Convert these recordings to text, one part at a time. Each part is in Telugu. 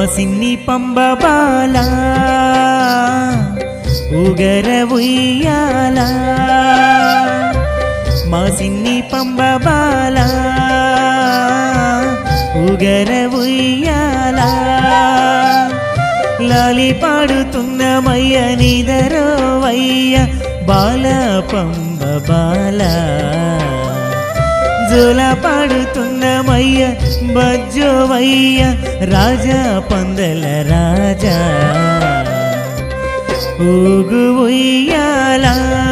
సిన్ని పంబ బాల ఉగర ఉయ్యాల మా సిన్ని పంబ బాల ఉగర ఉయ్యాల లాలి పాడుతున్న మయ్య నిదరో వయ్య బాల పంబ బాల జోల పాడుతున్న మయ్య బజ్జోవయ్య రాజా పందల రాజా ఊగు ఉయ్యాల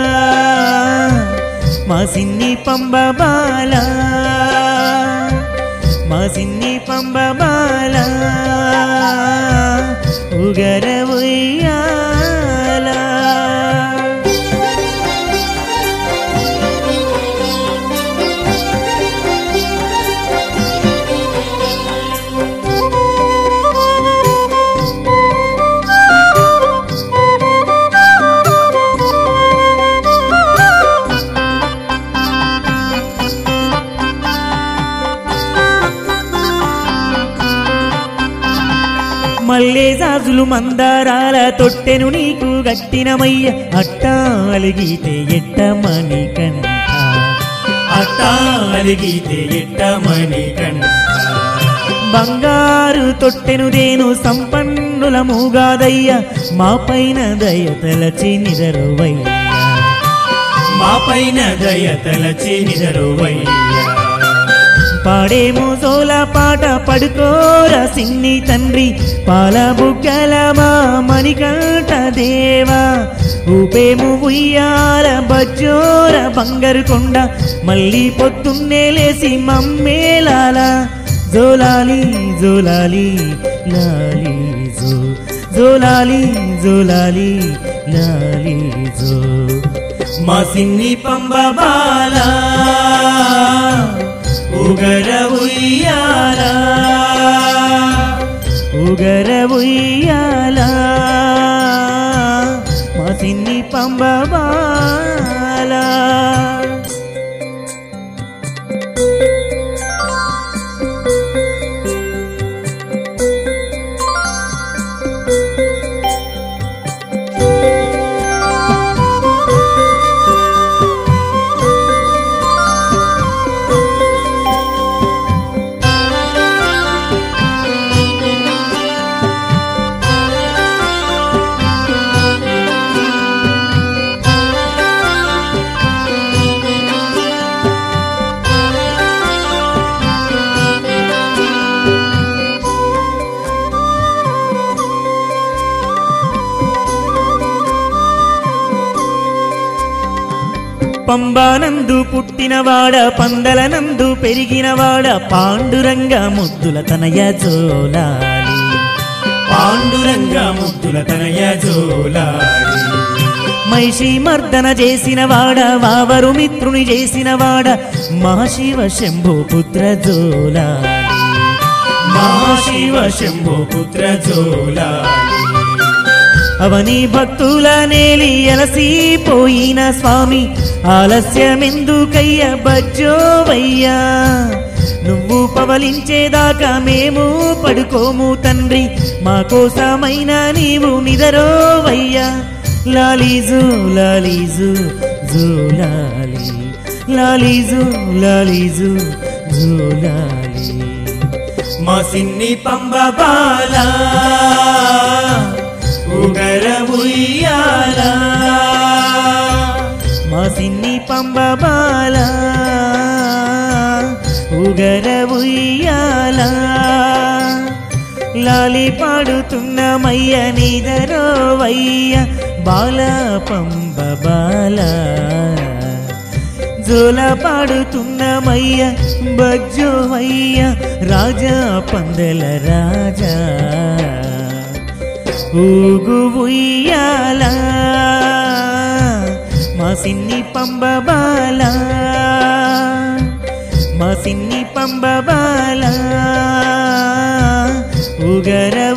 మా సిన్ని పంబ బాల మా సిన్ని పంబ బాల ఉగర ఉయ్యాల మల్లే జాజులు మందారాల తొట్టెను నీకు గట్టినమయ్య అట్టా అలిగితే ఎట్టమని కంట అట్టా అలిగితే ఎట్టమని కంట బంగారు తొట్టెను దేను సంపన్నుల మూగాదయ్య మా పైన దయ తలచి నిదరువయ్య మా పైన దయ తలచి నిదరువయ్యా పాడేమో సోల పాట పడుకోర సిన్ని తండ్రి పాల బుగ్గల మా మణికంఠ దేవా ఊపేము ఉయ్యాల బజ్జోర బంగారు కొండ మళ్ళీ పొద్దున్నే లేసి మమ్మేలాల జోలాలి జోలాలి లాలి జో జోలాలి జోలాలి లాలి జో మా సిన్ని పంబ బాల ఉగర ఉయ్యాల ఉగర ఉయ్యాల మా సిన్ని పంబ బాల పంబానందు పుట్టినవాడ పందలనందు పెరిగినవాడ పాండురంగ ముద్దుల తనయ జోలాలి పాండురంగ ముద్దుల తనయ జోలాడి మైషి మర్దన చేసినవాడ వావరు మిత్రుని చేసినవాడ మహాశివ శంభు పుత్ర జోలాలి మహాశివ శంభో పుత్ర జోలాడి అవని భక్తుల నేలి అలసిపోయిన స్వామి ఆలస్యమెందుకయ్య బజ్జోవయ్యా నువ్వు పవలించేదాకా మేము పడుకోము తండ్రి మా కోసమైన నీవు నిదరోవయ్యా లాలీజు లాలీజు జూలాలి లాలీజు లాలీజు జూలాలి మా సిన్ని పంబ బాల ఉగర ఉయ్యాల మా సిన్ని పంబ బాల ఉగర ఉయ్యాల లాలి పాడుతున్న మయ్య నిదరో వయ్య బాల పంబ బాల జోల పాడుతున్న మయ్య బజ్జో వయ్య రాజా పందల రాజా ఊగు ఉయ్యాల మా సిన్ని పంబ బాల మా సిన్ని పంబ బాల ఉగర